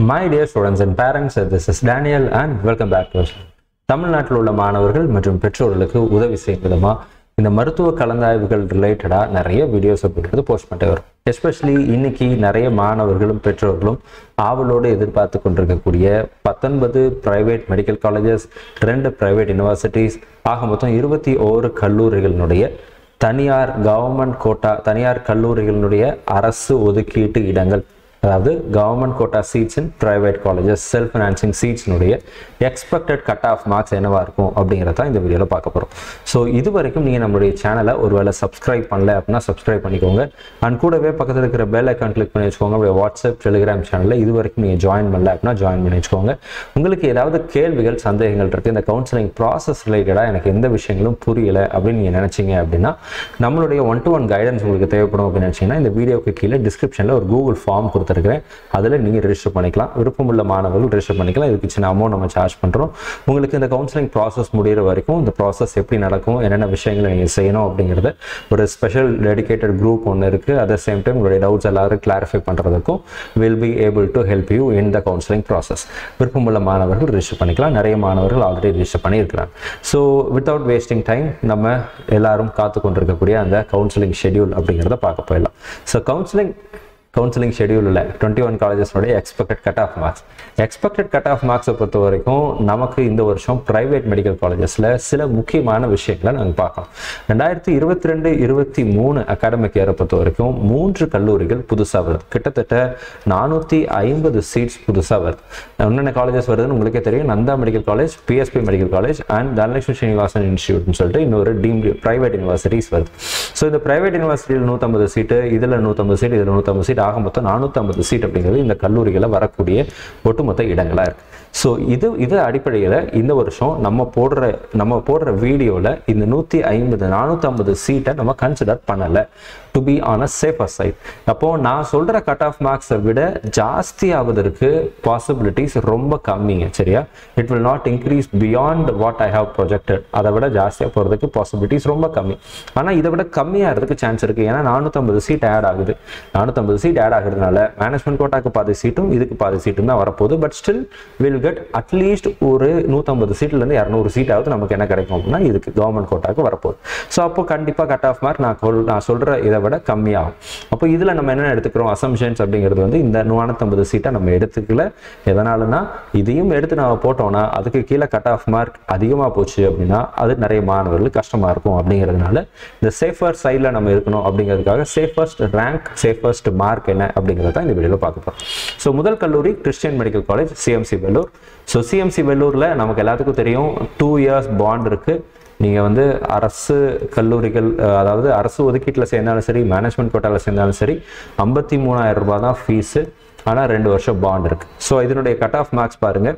My dear students and parents, this is Daniel and welcome back to us. தமிழ்நாட்டில் உள்ள மாணவர்கள் மற்றும் பெற்றோர்களுக்கு உதவி செய்யும் விதமா இந்த மருத்துவ கலந்தாய்வுகள் ரிலேட்டடாக நிறைய வீடியோஸ் அப்படின்றது போஸ்ட் பண்ணிட்டு வரும் எஸ்பெஷலி இன்னைக்கு நிறைய மாணவர்களும் பெற்றோர்களும் ஆவலோடு எதிர்பார்த்து கொண்டிருக்கக்கூடிய பத்தொன்பது பிரைவேட் மெடிக்கல் காலேஜஸ் ரெண்டு பிரைவேட் யூனிவர்சிட்டிஸ் ஆக மொத்தம் இருபத்தி ஓரு கல்லூரிகளினுடைய தனியார் கவர்மெண்ட் கோட்டா தனியார் கல்லூரிகளினுடைய அரசு ஒதுக்கீட்டு இடங்கள் அதாவது government quota seats in private colleges self financing சீட்ஸ்னுடைய எக்ஸ்பெக்டட் கட் ஆஃப் மார்க்ஸ் என்னவா இருக்கும் அப்படிங்கிறத இந்த வீடியோவில் பார்க்க போகிறோம் ஸோ இது வரைக்கும் நீங்கள் நம்மளுடைய சேனலை ஒருவேளை சப்ஸ்கிரைப் பண்ணல அப்படின்னா சப்ஸ்கிரைப் பண்ணிக்கோங்க அண்ட் கூடவே பக்கத்தில் இருக்கிற பெல் ஐக்கான் கிளிக் பண்ணி வச்சுக்கோங்க அப்படியே வாட்ஸ்அப் டெலிகிராம் சேனலில் இது வரைக்கும் நீங்கள் ஜாயின் பண்ணல அப்படின்னா ஜாயின் பண்ணி வச்சுக்கோங்க உங்களுக்கு ஏதாவது கேள்விகள் சந்தேகங்கள் இருக்குது இந்த கவுன்சிலிங் ப்ராசஸ் ரிலேட்டடாக எனக்கு எந்த விஷயங்களும் புரியலை அப்படின்னு நீங்கள் நினச்சிங்க அப்படின்னா நம்மளுடைய ஒன் டு ஒன் கைடன்ஸ் உங்களுக்கு தேவைப்படும் அப்படின்னு நினச்சிங்கன்னா இந்த வீடியோக்கு கீழே டிஸ்கிரிப்ஷனில் ஒரு கூகுள் ஃபார்ம் கொடுத்துருக்கிறேன் அதில் நீங்கள் ரெஜிஸ்டர் பண்ணிக்கலாம் விருப்பமுள்ள மாணவர்கள் ரெஜிஸ்டர் பண்ணிக்கலாம் இதுக்கு சின்ன அமௌண்ட் நம்ம சார்ஜ் பண்ணுறோம் உங்களுக்கு இந்த கவுன்சிலிங் ப்ராசஸ் முடிகிற வரைக்கும் இந்த ப்ராசஸ் எப்படி நடக்கும் என்னென்ன விஷயங்களை நீங்கள் செய்யணும் அப்படிங்கிறத ஒரு ஸ்பெஷல் டெடிகேட்டட் குரூப் ஒன்று இருக்குது அட் த சேம் டைம் உங்களுடைய டவுட்ஸ் எல்லாரும் கிளாரிஃபை பண்ணுறதுக்கும் will be able to help you in the counselling process விருப்பமுள்ள மாணவர்கள் ரெஜிஸ்டர் பண்ணிக்கலாம் நிறைய மாணவர்கள் ஆல்ரெடி ரெஜிஸ்டர் பண்ணியிருக்கிறாங்க ஸோ வித்தவுட் வேஸ்டிங் டைம் நம்ம எல்லாரும் காத்து கொண்டிருக்கக்கூடிய அந்த கவுன்சிலிங் ஷெடியூல் அப்படிங்கிறத பார்க்க போயிடலாம் ஸோ கவுன்சிலிங் கவுன்சிலிங் ஷெடியூலில் டுவெண்ட்டி ஒன் காலேஜஸ்னுடைய expected cut off marks expected cut off மார்க்ஸை பொறுத்த வரைக்கும் நமக்கு இந்த வருஷம் ப்ரைவேட் மெடிக்கல் காலேஜஸில் சில முக்கியமான விஷயங்களை நாங்கள் பார்க்கலாம் ரெண்டாயிரத்தி இருபத்தி ரெண்டு இருபத்தி மூணு அகாடமிக் இயரை பொறுத்த வரைக்கும் மூன்று கல்லூரிகள் புதுசாக வருது கிட்டத்தட்ட நானூற்றி ஐம்பது சீட்ஸ் புதுசாக வருது என்னென்ன காலேஜஸ் வருதுன்னு உங்களுக்கே தெரியும் Nandha medical college PSP medical college and Dhanalakshmi Srinivasan இன்ஸ்டியூட்னு சொல்லிட்டு இன்னொரு டீம் ப்ரைவேட் யூனிவர்சிட்டிஸ் வருது ஸோ இந்த ப்ரைவேட் யூனிவர்சிட்டியில் நூற்றம்பது சீட்டு இதில் நூற்றம்பது சீட் இதில் நூற்றம்பது சீட் ஆக மொத்தம் நானூற்றம்பது சீட் அப்படிங்கிறது இந்த கல்லூரிகளில் வரக்கூடிய ஒட்டுமொத்த இடங்களாக இருக்குது ஸோ இது இது அடிப்படையில் இந்த வருஷம் நம்ம போடுற நம்ம போடுற வீடியோவில் இந்த நூற்றி ஐம்பது நானூற்றம்பது சீட்டை நம்ம கன்சிடர் பண்ணலை to be on a safer side அப்போது நான் சொல்கிற கட் ஆஃப் மார்க்ஸை விட ஜாஸ்தி ஆவதற்கு பாசிபிலிட்டிஸ் ரொம்ப கம்மிங்க சரியா it will not increase beyond what I have projected அதை விட ஜாஸ்தியாக போகிறதுக்கு பாசிபிலிட்டிஸ் ரொம்ப கம்மி ஆனால் இதை விட கம்மியாகிறதுக்கு சான்ஸ் இருக்குது ஏன்னா நானூற்றம்பது சீட் ஆட் ஆகுது நானூற்றம்பது சீட் ஆட் ஆகுறதுனால மேனேஜ்மெண்ட் கோட்டாக்கு பாதி சீட்டும் இதுக்கு பாதி சீட்டும் தான் வரப்போகுது but still will get at least ஒரு நூற்றம்பது சீட்லேருந்து இரநூறு சீட்டாவது நமக்கு என்ன கிடைக்கும் அப்படின்னா இதுக்கு கவர்மெண்ட் கோட்டாக்கு வரப்போகுது ஸோ அப்போ கண்டிப்பாக கட் ஆஃப் மார்க் நான் கொள் நான் சொல்கிற இதை விட கம்மியாகும் அப்போ இதில் நம்ம என்ன எடுத்துக்கிறோம் அசம்ஷன்ஸ் அப்படிங்கிறது வந்து இந்த நானூற்றம்பது சீட்டை நம்ம எடுத்துக்கல எதனாலனா இதையும் எடுத்து நம்ம போட்டோம்னா அதுக்கு கீழே கட் ஆஃப் மார்க் அதிகமாக போச்சு அப்படின்னா அது நிறைய மாணவர்களுக்கு கஷ்டமாக இருக்கும் அப்படிங்கிறதுனால இந்த சேஃபர் சைடில் நம்ம இருக்கணும் அப்படிங்கிறதுக்காக சேஃபஸ்ட் ரேங்க் சேஃபஸ்ட் மார்க் என்ன அப்படிங்கிறத இந்த வீடியோவில் பார்க்க போகிறோம் ஸோ முதல் கல்லூரி Christian medical college CMC Vellore so CMC வெள்ளூரில் நமக்கு எல்லாத்துக்கும் தெரியும் டூ இயர்ஸ் பாண்ட் இருக்குது நீங்கள் வந்து அரசு கல்லூரிகள் அதாவது அரசு ஒதுக்கீட்டில் சேர்ந்தாலும் சரி மேனேஜ்மெண்ட் கோட்டாவில் சேர்ந்தாலும் சரி ஐம்பத்தி மூணாயிரம் ரூபாய் தான் ஃபீஸு ஆனால் ரெண்டு வருஷம் பாண்ட் இருக்குது ஸோ இதனுடைய கட் ஆஃப் மார்க்ஸ் பாருங்கள்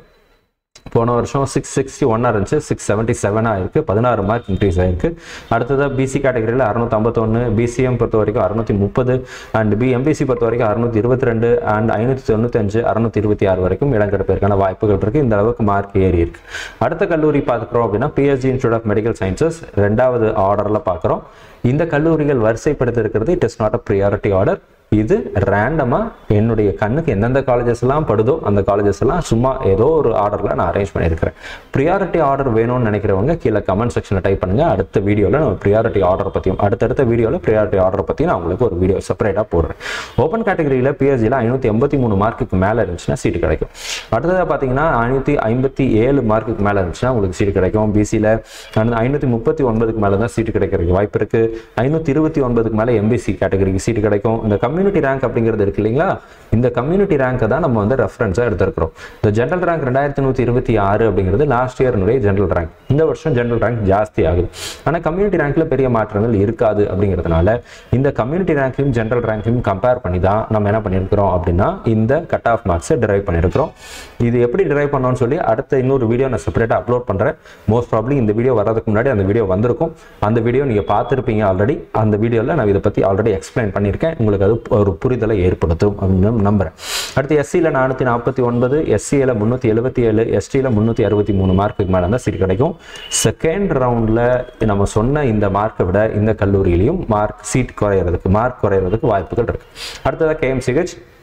போன வருஷம் சிக்ஸ் சிக்ஸ்டி ஒன்னாக இருந்துச்சு சிக்ஸ் செவன்ட்டி செவனாக இருக்குது பதினாறு மார்க் இன்க்ரீஸ் ஆயிருக்கு அடுத்ததாக பிசி கேட்டகரியில் அறுநூத்தம்பத்தொன்று பிசிஎம் பொறுத்த வரைக்கும் அறுநூத்தி முப்பது அண்ட் பி எம்பிசி பொறுத்த வரைக்கும் அறுநூத்தி இருபத்தி ரெண்டு அண்ட் ஐநூற்றி தொண்ணூத்தஞ்சு அறுநூத்தி இருபத்தி ஆறு வரைக்கும் இடம் கிடைப்பதற்கான வாய்ப்புகள் இருக்குது இந்த அளவுக்கு மார்க் ஏறி இருக்கு அடுத்த கல்லூரி பார்க்குறோம் அப்படின்னா PSG institute of medical sciences ரெண்டாவது ஆர்டரில் பார்க்குறோம் இந்த கல்லூரிகள் வரிசைப்படுத்தி இருக்கிறது it is not a priority order இது ரேண்டமாக என்னுடைய கண்ணுக்கு எந்தெந்த காலேஜஸ் எல்லாம் படுதோ அந்த காலேஜஸ் எல்லாம் சும்மா ஏதோ ஒரு ஆர்டரில் நான் அரேஞ்ச் பண்ணியிருக்கிறேன் ப்ரியாரிட்டி ஆர்டர் வேணும்னு நினைக்கிறவங்க கீழே கமெண்ட் செக்ஷனில் டைப் பண்ணுங்கள் அடுத்த வீடியோவில் நம்ம ப்ரியாரிட்டி ஆர்டர் பற்றியும் அடுத்தடுத்த வீடியோவில் ப்ரியாரிட்டி ஆர்டர் பற்றி நான் உங்களுக்கு ஒரு வீடியோ செப்பரேட்டாக போடுறேன் ஓப்பன் கேட்டகரியில் பிஎஸ்சியில் ஐநூற்றி எண்பத்தி மூணு மார்க்குக்கு மேலே இருந்துச்சுன்னா சீட்டு கிடைக்கும் அடுத்ததாக பார்த்தீங்கன்னா ஐநூற்றி ஐம்பத்தி ஏழு மார்க்குக்கு மேலே இருந்துச்சுன்னா உங்களுக்கு சீட்டு கிடைக்கும் பிசியில் ஐநூற்றி முப்பத்தி ஒன்பதுக்கு மேலே தான் சீட்டு கிடைக்கிறதுக்கு வாய்ப்பு இருக்குது ஐநூற்றி இருபத்தி ஒன்பதுக்கு மேலே எம்பிசி கேட்டகரிக்கு சீட்டு கிடைக்கும் இந்த கம்யூனிட்டி ரேங்க் அப்படிங்கிறது இருக்கு இல்லைங்களா இந்த கம்யூனிட்டி ரேங்கை தான் நம்ம வந்து ரெஃபரன்ஸாக எடுத்திருக்கிறோம் இந்த ஜென்ரல் ரேங்க் ரெண்டாயிரத்தி நூற்றி இருபத்தி ஆறு அப்படிங்கிறது லாஸ்ட் இயர்னுடைய ஜென்ரல் ரேங்க் இந்த வருஷம் ஜென்ரல் ரேங்க் ஜாஸ்தி ஆகுது ஆனால் கம்யூனிட்டி ரேங்க்ல பெரிய மாற்றங்கள் இருக்காது அப்படிங்கிறதுனால இந்த கம்யூனிட்டி ரேங்கையும் ஜென்ரல் ரேங்கையும் கம்பேர் பண்ணி தான் நம்ம என்ன பண்ணியிருக்கிறோம் அப்படின்னா இந்த கட் ஆஃப் மார்க்ஸை டிரைவ் பண்ணியிருக்கிறோம் இது எப்படி டிரைவ் பண்ணோம்னு சொல்லி அடுத்த இன்னொரு வீடியோ நான் செப்பரேட்டாக அப்லோட் பண்ணுறேன் மோஸ்ட் ப்ராப்ளி இந்த வீடியோ வர்றதுக்கு முன்னாடி அந்த வீடியோ வந்திருக்கும் அந்த வீடியோ நீங்கள் பார்த்துருப்பீங்க ஆல்ரெடி அந்த வீடியோவில் நான் இதை பற்றி ஆல்ரெடி எக்ஸ்பிளைன் பண்ணியிருக்கேன் உங்களுக்கு அது ஒரு புரிதலை ஏற்படுத்தும் அப்படின்னு நம்புறேன் அடுத்து எஸ்சியில் நானூற்றி நாற்பத்தி ஒன்பது எஸ்சியில் முந்நூற்றி எழுபத்தி ஏழு எஸ்டியில் முந்நூற்றி அறுபத்தி மூணு மார்க்குக்கு மேலே தான் சீட் கிடைக்கும் செகண்ட் ரவுண்டில் நம்ம சொன்ன இந்த மார்க்கை விட இந்த கல்லூரியிலையும் மார்க் சீட் குறையிறதுக்கு மார்க் குறையிறதுக்கு வாய்ப்புகள் இருக்கு அடுத்ததாக கேஎம்சிஹெச்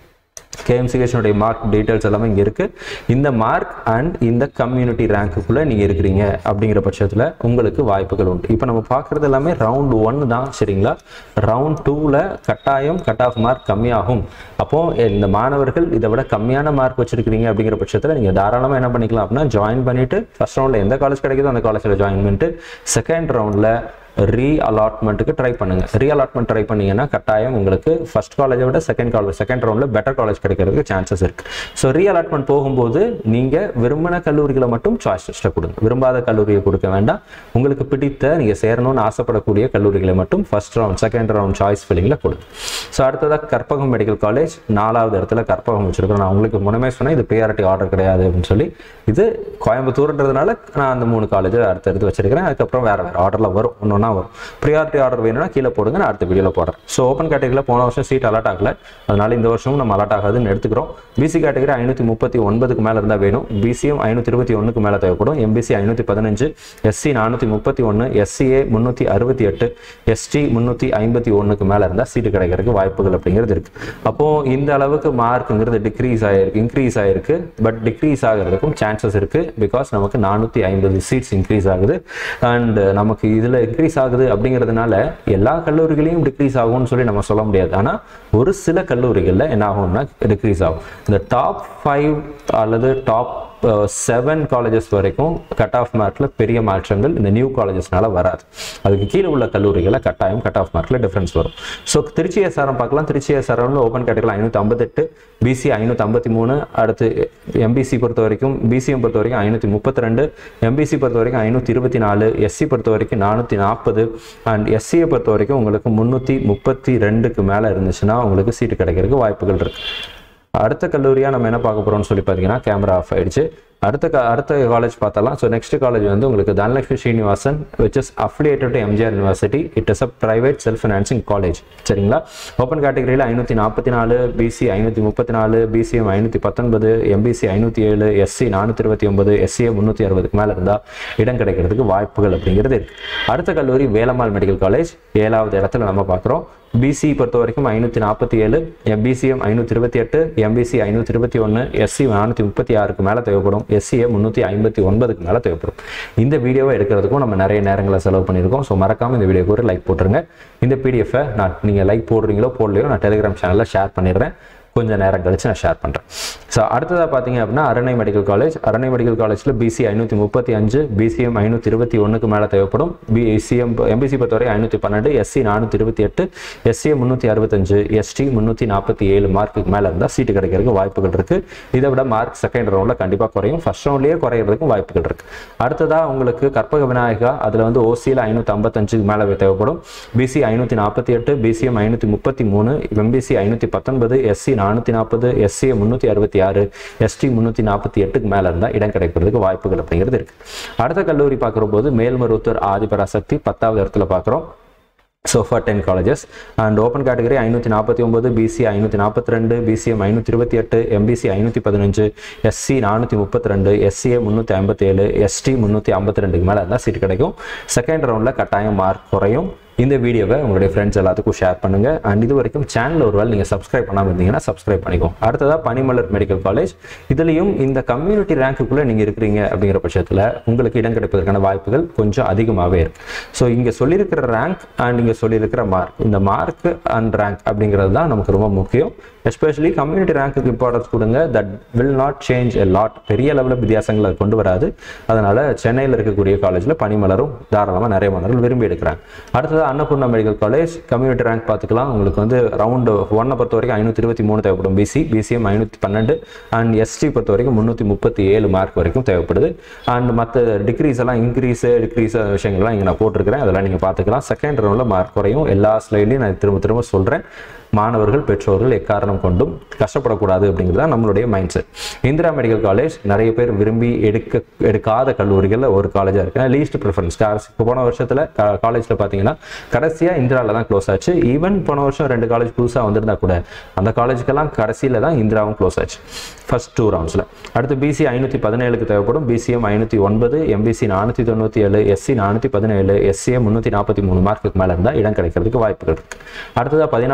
கேஎம்சிஹெச்னுடைய மார்க் டீட்டெயில்ஸ் எல்லாமே இங்கே இருக்குது இந்த மார்க் அண்ட் இந்த கம்யூனிட்டி ரேங்க்குள்ளே நீங்கள் இருக்கிறீங்க அப்படிங்கிற பட்சத்தில் உங்களுக்கு வாய்ப்புகள் உண்டு இப்போ நம்ம பார்க்குறது எல்லாமே ரவுண்ட் ஒன் தான் சரிங்களா ரவுண்ட் டூவில் கட்டாயம் கட் ஆஃப் மார்க் கம்மியாகும் அப்போது இந்த மாணவர்கள் இதை விட கம்மியான மார்க் வச்சிருக்கிறீங்க அப்படிங்கிற பட்சத்தில் நீங்கள் தாராளமாக என்ன பண்ணிக்கலாம் அப்படின்னா ஜாயின் பண்ணிவிட்டு ஃபர்ஸ்ட் ரவுண்டில் எந்த காலேஜ் கிடைக்குதோ அந்த காலேஜில் ஜாயின் பண்ணிட்டு செகண்ட் ரவுண்டில் ரீ அலாட்மெண்ட்டுக்கு ட்ரை பண்ணுங்க ரீ அலாட்மெண்ட் ட்ரை பண்ணீங்கன்னா கட்டாயம் உங்களுக்கு ஃபர்ஸ்ட் காலேஜை விட செகண்ட் காலேஜ் செகண்ட் ரவுண்டில் பெட்டர் காலேஜ் கிடைக்கிறதுக்கு சான்சஸ் இருக்கு ஸோ ரீ அலாட்மெண்ட் போகும்போது நீங்கள் விரும்பின கல்லூரிகளை மட்டும் சாய்ஸ் லிஸ்ட்டில் கொடுங்க விரும்பாத கல்லூரியை கொடுக்க வேண்டாம் உங்களுக்கு பிடித்த நீங்கள் சேரணும்னு ஆசைப்படக்கூடிய கல்லூரிகளை மட்டும் first round second round choice ஃபில்லிங்கில் கொடுங்க ஸோ அடுத்ததாக கற்பகம் மெடிக்கல் காலேஜ் நாலாவது இடத்துல கற்பகம் வச்சிருக்கிறோம் நான் உங்களுக்கு முன்னமே சொன்னேன் இது ப்ரியாரிட்டி ஆர்டர் கிடையாது அப்படின்னு சொல்லி இது கோயம்புத்தூர்ன்றதுனால நான் அந்த மூணு காலேஜ் அடுத்தடுத்து வச்சிருக்கிறேன் அதுக்கப்புறம் வேற வேற ஆர்டரில் வரும் ஒன்று ஒன்றா வரும் ப்ரியாரிட்டி ஆர்டர் வேணும்னா கீழே போடுங்க நான் அடுத்த வீடியோவில் போடுறேன் ஸோ ஓப்பன் கேட்டகரியில் போன வருஷம் சீட் அலாட் ஆகல அதனால இந்த வருஷமும் நம்ம அலாட் ஆகாதுன்னு எடுத்துக்கிறோம் பிசி கேட்டகரி ஐநூற்றி முப்பத்தி ஒன்பதுக்கு மேலே இருந்தால் வேணும் பிசிஎம் ஐநூற்றி இருபத்தி ஒன்றுக்கு மேலே தேவைப்படும் எம்பிசி ஐநூற்றி பதினஞ்சு எஸ்சி நானூற்றி முப்பத்தி ஒன்று எஸ்சிஏ முந்நூற்றி அறுபத்தி எட்டு எஸ்டி முந்நூற்றி ஐம்பத்தி ஒன்றுக்கு மேலே இருந்தால் சீட்டு கிடைக்கிறதுக்கு வாய்ப்புகள் அப்படிங்கிறது இருக்கு அப்போ இந்த அளவுக்கு மார்க்குங்கிறது டிக்ரீஸ் ஆயிருக்கு இன்க்ரீஸ் ஆயிருக்கு பட் டிக்ரீஸ் ஆகிறதுக்கும் சான்சஸ் இருக்கு பிகாஸ் நமக்கு நானூற்றி ஐம்பது சீட்ஸ் இன்க்ரீஸ் ஆகுது அண்ட் நமக்கு இதில் இன்க்ரீஸ் ஆகுது அப்படிங்கிறதுனால எல்லா கல்லூரிகளையும் டிக்ரீஸ் ஆகும்னு சொல்லி நம்ம சொல்ல முடியாது ஆனால் ஒரு சில கல்லூரிகளில் என்ன ஆகும்னா டிக்ரீஸ் ஆகும் இந்த டாப் ஃபைவ் அல்லது டாப் செவன் காலேஜஸ் வரைக்கும் கட் ஆஃப் மார்க்கில் பெரிய மாற்றங்கள் இந்த நியூ காலேஜஸ்னால வராது அதுக்கு கீழே உள்ள கல்லூரிகளில் கட்டாயம் கட் ஆஃப் மார்க்கில் டிஃப்ரென்ஸ் வரும் ஸோ திருச்சி எஸ்ஆர்எம் பார்க்கலாம் திருச்சி எஸ்ஆர்எம்ல ஓப்பன் கேட்டகரியில் ஐநூற்றி ஐம்பத்தெட்டு பிசி ஐநூற்றி ஐம்பத்தி மூணு அடுத்து எம்பிசி பொறுத்த வரைக்கும் பிசிஎம் பொறுத்த வரைக்கும் ஐநூற்றி முப்பத்தி ரெண்டு எம்பிசி பொறுத்த வரைக்கும் ஐநூற்றி இருபத்தி நாலு எஸ்சி பொறுத்த வரைக்கும் நானூற்றி நாற்பது அண்ட் எஸ்சியை பொறுத்த வரைக்கும் உங்களுக்கு முந்நூற்றி முப்பத்தி ரெண்டுக்கு மேலே இருந்துச்சுன்னா உங்களுக்கு சீட்டு கிடைக்கிறதுக்கு வாய்ப்புகள் இருக்கு அடுத்த கல்லூரியாக நம்ம என்ன பார்க்க போகிறோம்னு சொல்லி பார்த்தீங்கன்னா கேமரா ஆஃப் ஆயிடுச்சு அடுத்த க- அடுத்த காலேஜ் பார்த்தலாம் ஸோ நெக்ஸ்ட் காலேஜ் வந்து உங்களுக்கு Dhanalakshmi Srinivasan which is affiliated to MGR university it is a private self financing college சரிங்களா ஓப்பன் கேட்டகரியில் ஐநூற்றி நாற்பத்தி நாலு பிசி ஐநூற்றி முப்பத்தி நாலு பிசிஎம் ஐநூற்றி பத்தொன்பது எம்பிசி ஐநூற்றி ஏழு எஸ்சி நானூற்றி இருபத்தி ஒன்பது எஸ்சிஏ முந்நூற்றி அறுபதுக்கு மேலே இருந்தால் இடம் கிடைக்கிறதுக்கு வாய்ப்புகள் அப்படிங்கிறது இருக்கு அடுத்த கல்லூரி வேலம்மாள் மெடிக்கல் காலேஜ் ஏழாவது இடத்துல நம்ம பார்க்குறோம் பிசி பொறுத்த வரைக்கும் ஐநூற்றி நாற்பத்தி ஏழு எம்பிசிஎம் ஐநூற்றி இருபத்தி எட்டு எம்பிசி ஐநூற்றி இருபத்தி ஒன்று எஸ்சி நானூற்றி முப்பத்தி ஆறுக்கு மேலே தேவைப்படும் எஸ்சிஏ முந்நூற்றி ஐம்பத்தி ஒன்பதுக்கு மேலே தேவைப்படும் இந்த வீடியோவை எடுக்கிறதுக்கும் நம்ம நிறைய நேரங்களை செலவு பண்ணியிருக்கோம் ஸோ மறக்காமல் இந்த வீடியோக்கு ஒரு லைக் போட்டுருங்க இந்த பிடிஎஃபை நான் நீங்கள் லைக் போடுறீங்களோ போடலையோ நான் டெலிகிராம் சேனலில் ஷேர் பண்ணிடுறேன் கொஞ்சம் நேரம் கழிச்சு நான் ஷேர் பண்ணுறேன் ஸோ அடுத்ததாக பார்த்தீங்க அப்படின்னா Arunai medical college Arunai medical காலேஜில் பிசி ஐநூற்றி முப்பத்தி அஞ்சு பிசிஎம் ஐநூற்றி இருபத்தி ஒன்றுக்கு மேலே தேவைப்படும் பிசிஎம் எம்பிசி பொறுத்தவரை ஐநூற்றி பன்னெண்டு எஸ்சி நானூற்றி இருபத்தி எட்டு எஸ்சிஎம் முந்நூற்றி அறுபத்தஞ்சு எஸ்டி முந்நூற்றி நாற்பத்தி ஏழு மார்க்குக்கு மேலே இருந்தால் சீட்டு கிடைக்கிறதுக்கு வாய்ப்புகள் இருக்குது இதை விட மார்க் செகண்ட் ரவுண்டில் கண்டிப்பாக குறையும் ஃபர்ஸ்ட் ரவுண்ட்லேயே குறையிறதுக்கும் வாய்ப்புகள் இருக்குது அடுத்ததாக உங்களுக்கு கற்பக விநாயகா அதில் வந்து ஓசியில் ஐநூற்றி ஐம்பத்தஞ்சுக்கு மேலே தேவைப்படும் பிசி ஐநூற்றி நாற்பத்தி எட்டு பிசிஎம் ஐநூற்றி முப்பத்தி மூணு எம்பிசி ஐநூற்றி பத்தொன்பது எஸ்சி நானூற்றி நாற்பது எஸ்சிஏ முந்நூற்றி அறுபத்தி ஆறு எஸ்டி முந்நூற்றி நாற்பத்தி எட்டுக்கு மேலே இருந்தால் இடம் கிடைக்கிறதுக்கு வாய்ப்புகள் அப்படிங்கிறது இருக்கு அடுத்த கல்லூரி பார்க்குற போது மேல்மருவத்தூர் ஆதிபராசக்தி பத்தாவது இடத்துல பார்க்குறோம் so far ten colleges and open category ஐநூற்றி நாற்பத்தி ஒன்பது பிசி ஐநூற்றி நாற்பத்தி ரெண்டு பிசிஎம் ஐநூற்றி இருபத்தி எட்டு எம்பிசி ஐநூற்றி பதினஞ்சு எஸ்சி நானூற்றி முப்பத்தி ரெண்டு எஸ்சிஏ முந்நூற்றி ஐம்பத்தி ஏழு எஸ்டி முந்நூற்றி ஐம்பத்தி ரெண்டுக்கு மேலே இருந்தால் சீட் கிடைக்கும் செகண்ட் ரவுண்டில் கட்டாயம் மார்க் குறையும் இந்த வீடியோவை உங்களுடைய ஃப்ரெண்ட்ஸ் எல்லாத்துக்கும் ஷேர் பண்ணுங்க அண்ட் இது வரைக்கும் சேனல் ஒரு வேளை நீங்கள் சப்ஸ்கிரைப் பண்ணாமல் இருந்தீங்கன்னா சப்ஸ்கிரைப் பண்ணிக்கோங்க அடுத்ததாக பனிமலர் மெடிக்கல் காலேஜ் இதுலேயும் இந்த கம்யூனிட்டி ரேங்க்குள்ளே நீங்கள் இருக்கிறீங்க அப்படிங்கிற பட்சத்தில் உங்களுக்கு இடம் கிடைப்பதற்கான வாய்ப்புகள் கொஞ்சம் அதிகமாகவே இருக்கு ஸோ இங்கே சொல்லியிருக்கிற ரேங்க் அண்ட் இங்கே சொல்லியிருக்கிற மார்க் இந்த மார்க் அண்ட் ரேங்க் அப்படிங்கிறது தான் நமக்கு ரொம்ப முக்கியம் எஸ்பெஷலி கம்யூனிட்டி ரேங்க்குக்கு இம்பார்ட்டன்ஸ் கொடுங்க that will not change a lot பெரிய லெவலில் வித்தியாசங்களை அது கொண்டு வராது அதனால சென்னையில் இருக்கக்கூடிய காலேஜில் பனிமலரும் தாராளமாக நிறைய மாணவர்கள் விரும்பி எடுக்கிறாங்க அடுத்தது Annapoorna medical college community rank பார்த்துக்கலாம் உங்களுக்கு வந்து ரவுண்டு ஒன்னை பொறுத்த வரைக்கும் ஐநூற்றி இருபத்தி மூணு தேவைப்படும் பிசி பிசிஎம் ஐநூற்றி பன்னெண்டு அண்ட் எஸ்டி பொறுத்த வரைக்கும் முந்நூற்றி முப்பத்தி ஏழு மார்க் வரைக்கும் தேவைப்படுது அண்ட் மற்ற டிகிரிஸ் எல்லாம் இன்க்ரீஸ் டிக்ரீஸ் விஷயங்கள்லாம் இங்கே நான் போட்டிருக்கிறேன் அதெல்லாம் நீங்கள் பார்த்துக்கலாம் செகண்ட் ரவுண்டில் மார்க் குறையும் எல்லா ஸ்லைட்லையும் நான் திரும்ப திரும்ப சொல்கிறேன் மாணவர்கள் பெற்றோர்கள் எக்காரணம் கொண்டும் கஷ்டப்படக்கூடாது அப்படிங்கிறது தான் நம்மளுடைய mind set Indira medical college நிறைய பேர் விரும்பி எடுக்க எடுக்காத கல்லூரிகளில் ஒரு காலேஜாக இருக்கு லீஸ்ட் ப்ரிஃபரன்ஸ் இப்போ போன வருஷத்தில் காலேஜில் பார்த்தீங்கன்னா கடைசியாக இந்திராவில் தான் க்ளோஸ் ஆச்சு ஈவன் போன வருஷம் ரெண்டு காலேஜ் புதுசாக வந்திருந்தா கூட அந்த காலேஜுக்கெல்லாம் கடைசியில் தான் இந்திராவும் க்ளோஸ் ஆச்சு ஃபர்ஸ்ட் டூ ரவுண்ட்ஸில் அடுத்து பிசி ஐநூற்றி பதினேழுக்கு தேவைப்படும் பிசிஎம் ஐநூற்றி ஒன்பது எம்பிசி நானூற்றி தொண்ணூற்றி ஏழு எஸ்சி நானூற்றி பதினேழு எஸ்சிஏ முந்நூற்றி நாற்பத்தி மூணு மார்க்குக்கு மேலே இருந்தால் இடம் கிடைக்கிறதுக்கு வாய்ப்புகள் இருக்கு அடுத்ததாக பதினாலாவது இடத்துல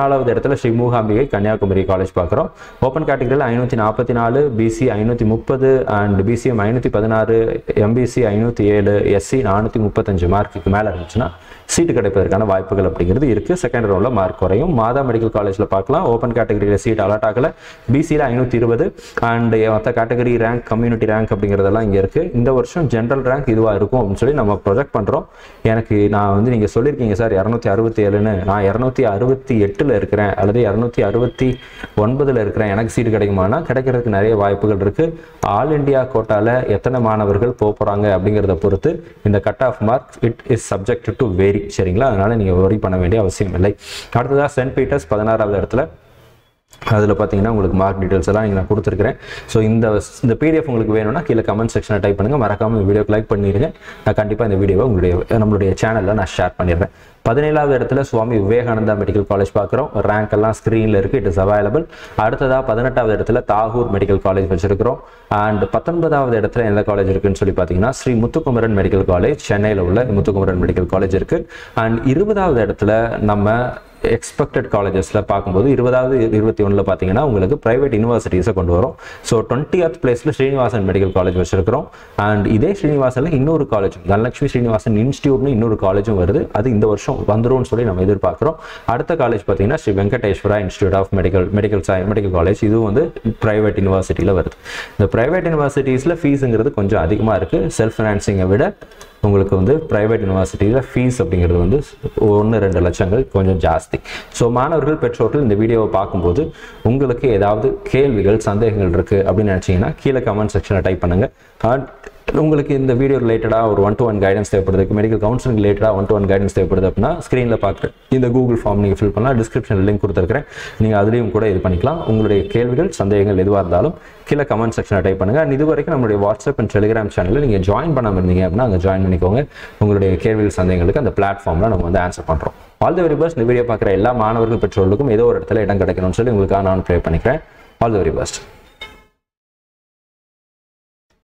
இடத்துல ஸ்ரீ மூகாம்பிகை கன்னியாகுமரி காலேஜ் பார்க்குறோம் ஓப்பன் கேட்டகரியில் ஐநூற்றி நாற்பத்தி நாலு பிசி ஐநூற்றி முப்பது அண்ட் பிசிஎம் ஐநூற்றி பதினாறு எம்பிசி ஐநூற்றி ஏழு எஸ்சி நானூற்றி முப்பத்தஞ்சு மார்க்குக்கு மேலே இருந்துச்சுன்னா சீட்டு கிடைப்பதற்கான வாய்ப்புகள் அப்படிங்கிறது இருக்குது செகண்ட் ரவுண்டில் மார்க் குறையும் மாதா மெடிக்கல் காலேஜில் பார்க்கலாம் ஓப்பன் கேட்டகரியில் சீட் அலாட் ஆகலை பிசியில் ஐநூற்றி இருபது அண்ட் மற்ற கேட்டகரி ரேங்க் கம்யூனிட்டி ரேங்க் அப்படிங்கிறதெல்லாம் இங்கே இருக்குது இந்த வருஷம் ஜென்ரல் ரேங்க் இதுவாக இருக்கும் அப்படின்னு சொல்லி நம்ம ப்ரொஜெக்ட் பண்ணுறோம் எனக்கு நான் வந்து நீங்கள் சொல்லியிருக்கீங்க சார் இரநூத்தி அறுபத்தி ஏழுன்னு நான் இரநூத்தி அறுபத்தி எட்டில் இருக்கிறேன் அல்லது இரநூத்தி அறுபத்தி ஒன்பதில் இருக்கிறேன் எனக்கு சீட்டு கிடைக்குமானா கிடைக்கிறதுக்கு நிறைய வாய்ப்புகள் இருக்குது ஆல் இண்டியா கோட்டாவில் எத்தனை மாணவர்கள் போக போகிறாங்க அப்படிங்கிறத பொறுத்து இந்த cut off mark it is subject to vary சரிங்களா அதனால நீங்கள் worry பண்ண வேண்டிய அவசியம் இல்லை அடுத்ததாக சென்ட் பீட்டர்ஸ் பதினாறாவது இடத்துல அதில் பார்த்தீங்கன்னா உங்களுக்கு மார்க் டீட்டெயில்ஸ் எல்லாம் இங்கே நான் கொடுத்துருக்கிறேன் ஸோ இந்த இந்த பிடிஎஃப் உங்களுக்கு வேணும்னா கீழே கமெண்ட் செக்ஷனில் டைப் பண்ணுங்கள் மறக்காமல் இந்த வீடியோக்கு லைக் பண்ணிடுங்க நான் கண்டிப்பாக இந்த வீடியோவை உங்களுடைய நம்மளுடைய சேனலில் நான் ஷேர் பண்ணிடுறேன் பதினேழாவது இடத்துல சுவாமி விவேகானந்தா மெடிக்கல் காலேஜ் பார்க்குறோம் ரேங்க் எல்லாம் ஸ்க்ரீனில் இருக்குது இட் இஸ் அவைலபிள் அடுத்ததாக பதினெட்டாவது இடத்துல தாகூர் மெடிக்கல் காலேஜ் வச்சிருக்கிறோம் அண்ட் பத்தொன்பதாவது இடத்துல எந்த காலேஜ் இருக்குன்னு சொல்லி பார்த்தீங்கன்னா ஸ்ரீ முத்துக்குமரன் மெடிக்கல் காலேஜ் சென்னையில் உள்ள முத்துக்குமரன் மெடிக்கல் காலேஜ் இருக்குது அண்ட் இருபதாவது இடத்துல நம்ம எக்ஸ்பெக்டட் காலேஜஸில் பார்க்கும்போது இருபதாவது இருபத்தி ஒன்றில் பார்த்தீங்கன்னா உங்களுக்கு ப்ரைவேட் யூனிவர்சிட்டிஸை கொண்டு வரும் ஸோ டுவெண்ட்டியத் பிளேஸில் ஸ்ரீனிவாசன் மெடிக்கல் காலேஜ் வச்சிருக்கிறோம் அண்ட் இதே ஸ்ரீனிவாசனில் இன்னொரு காலேஜ் தனலட்சுமி ஸ்ரீனிவாசன் இன்ஸ்டியூட்னு இன்னொரு காலேஜும் வருது அது இந்த வருஷம் வந்துரும்னு சொல்லி நம்ம எதிர்பார்க்குறோம் அடுத்த காலேஜ் பார்த்தீங்கன்னா Sri Venkateswara institute of medical medical சை மெடிக்கல் காலேஜ் இதுவும் வந்து ப்ரைவேட் யூனிவர்சிட்டியில் வருது இந்த ப்ரைவேட் யூனிவர்சிட்டிஸில் ஃபீஸுங்கிறது கொஞ்சம் அதிகமாக இருக்குது செல்ஃப் ஃபினான்சிங்கை விட உங்களுக்கு வந்து ப்ரைவேட் யூனிவர்சிட்டியில் ஃபீஸ் அப்படிங்கிறது வந்து ஒன்று ரெண்டு லட்சங்கள் கொஞ்சம் ஜாஸ்தி ஸோ மாணவர்கள் பெற்றோர்கள் இந்த வீடியோவை பார்க்கும்போது உங்களுக்கு ஏதாவது கேள்விகள் சந்தேகங்கள் இருக்குது அப்படின்னு நினச்சிங்கன்னா கீழே கமெண்ட் செக்ஷனில் டைப் பண்ணுங்கள் அண்ட் உங்களுக்கு இந்த வீடியோ ரிலேட்டடாக ஒரு ஒன் டு ஒன் கைடன்ஸ் தேவைப்படுது மெடிக்கல் கவுன்சிலிங் ரிலேட்டடாக ஒன் டு ஒன் கைடன்ஸ் தேவைப்படுது அப்படின்னா ஸ்க்ரீனில் பார்க்குற இந்த கூகுள் ஃபார்ம் நீங்கள் ஃபில் பண்ணலாம் டிஸ்கிரிப்ஷனில் லிங்க் கொடுத்துருக்கிறேன் நீங்கள் அதுலேயும் கூட இது பண்ணிக்கலாம் உங்களுடைய கேள்விகள் சந்தேகங்கள் எதுவாக இருந்தாலும் கீழே கமெண்ட் செக்ஷனில் டைப் பண்ணுங்கள் அண்ட் இது வரைக்கும் நம்மளுடைய வாட்ஸ்அப் அண்ட் டெலிகிராம் சேனலில் நீங்கள் ஜாயின் பண்ணாமல் இருந்தீங்க அப்படின்னா அங்கே ஜாயின் பண்ணிக்கோங்க உங்களுடைய கேள்விகள் சந்தேகங்களுக்கு அந்த பிளாட்ஃபார்மில் நம்ம வந்து ஆன்சர் பண்ணுறோம் ஆல் தி வெரி பெஸ்ட் இந்த வீடியோ பார்க்குற எல்லா மாணவர்கள் பெற்றோர்களுக்கும் ஏதோ ஒரு இடத்துல இடம் கிடைக்கணும்னு சொல்லி உங்களுக்காக நான் ப்ரே பண்ணிக்கிறேன் ஆல் தி வெரி பெஸ்ட்